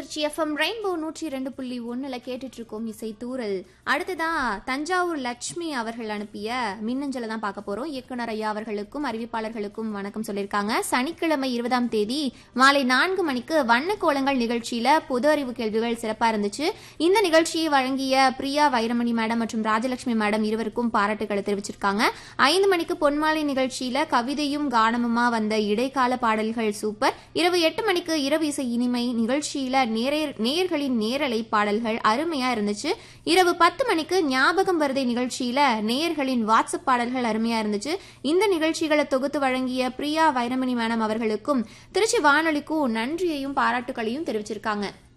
Trichy FM rainbow நூற்றி ரெண்டு புள்ளி ஒன்னுல கேட்டுட்டு இருக்கோம் இசை தூரல் அடுத்ததா தஞ்சாவூர் லட்சுமி அவர்கள் அனுப்பிய மின்னஞ்சலை தான் பார்க்க போறோம் இயக்குனர் ஐயா அவர்களுக்கும் அறிவிப்பாளர்களுக்கும் வணக்கம் சொல்லியிருக்காங்க சனிக்கிழமை இருபதாம் தேதி மாலை நான்கு மணிக்கு வண்ண கோலங்கள் நிகழ்ச்சியில பொது அறிவு கேள்விகள் சிறப்பா இருந்துச்சு இந்த நிகழ்ச்சியை வழங்கிய பிரியா வைரமணி மேடம் மற்றும் ராஜலட்சுமி மேடம் இருவருக்கும் பாராட்டுகளை தெரிவிச்சிருக்காங்க ஐந்து மணிக்கு பொன்மாலை நிகழ்ச்சியில கவிதையும் கானமுமா வந்த இடைக்கால பாடல்கள் சூப்பர் இரவு எட்டு மணிக்கு இரவு இசை இனிமை நிகழ்ச்சியில நேரே- நேயர்களின் நேரலை பாடல்கள் அருமையா இருந்துச்சு இரவு பத்து மணிக்கு ஞாபகம் வருதை நிகழ்ச்சியில நேயர்களின் வாட்ஸ்அப் பாடல்கள் அருமையா இருந்துச்சு இந்த நிகழ்ச்சிகளை தொகுத்து வழங்கிய பிரியா வைரமணி மேடம் அவர்களுக்கும் திருச்சி வானொலிக்கும் நன்றியையும் பாராட்டுகளையும் தெரிவிச்சிருக்காங்க